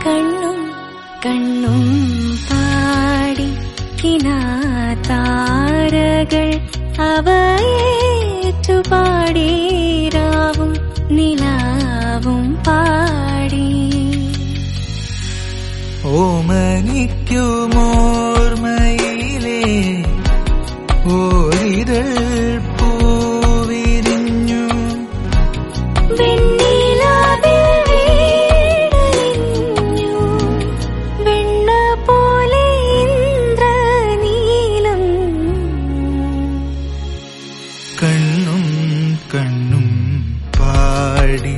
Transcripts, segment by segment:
കണ്ണും കണ്ണും പാടി കിനാതാരകൾ അവയേറ്റു പാടീരാവും നിലാവും പാടി ഓമനിക്കുമോർമയിലേ ഓരിതൾ പൂവിരിഞ്ഞു വെണ്ണിലാവിൽ വീണലിഞ്ഞു വെണ്ണ പോലെ ഇന്ദ്രനീലം കണ്ണും കണ്ണും പാടി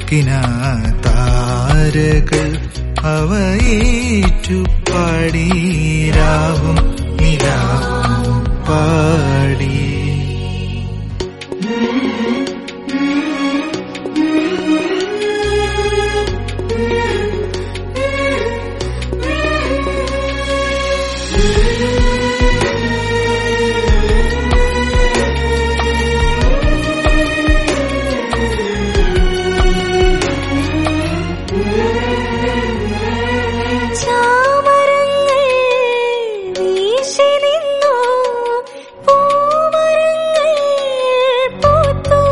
കിനാതാരകൾ അവയേറ്റു പാടീരാവും നിലാവും പാടി ചാമരങ്ങൾ വീശി നിന്നു പൂമരങ്ങൾ പൂത്തു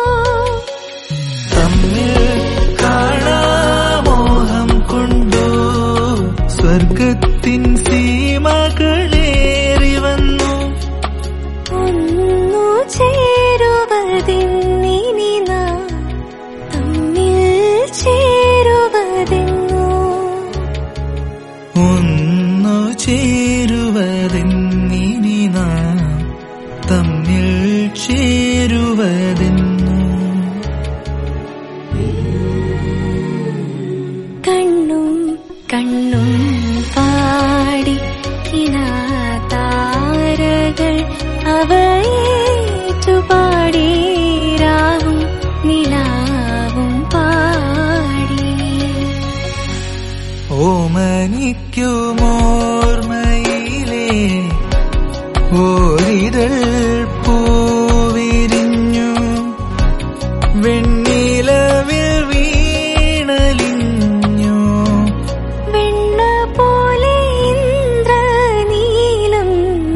തമ്മിൽ കാണാമോഹം കൊണ്ടു സ്വർഗത്തിൻ സീമകളേറി വന്നു ഒന്നു ചേരുവതിന്നിനി നാം തമ്മിൽ ചേരുവതെന്നു ഒന്നു ചേരുവതെന്നിനി നാം തമ്മിൽ ചേരുവതെന്നു കണ്ണും കണ്ണും പാടി കിനാതാരകൾ അവയേറ്റു പാടീരാവും നിലാവും പാടി ഓമനിക്കുമോർമയിലേ ഓരിതൾ പൂവിരിഞ്ഞു വെണ്ണിലവിൽ വീണലിഞ്ഞു വെണ്ണ പോലെ ഇന്ദ്രനീലം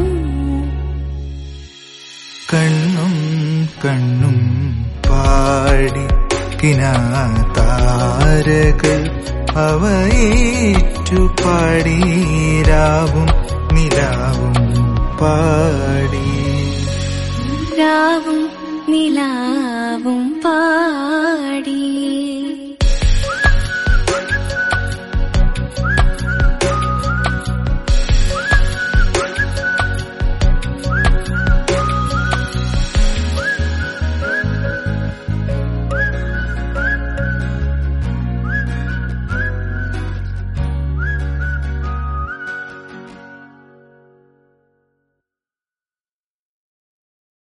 കണ്ണും കണ്ണും പാടി കിനാതാരകൾ അവയേറ്റു പാടീരാവും നിലാവും പാടി രാവും നിലാവും പാടി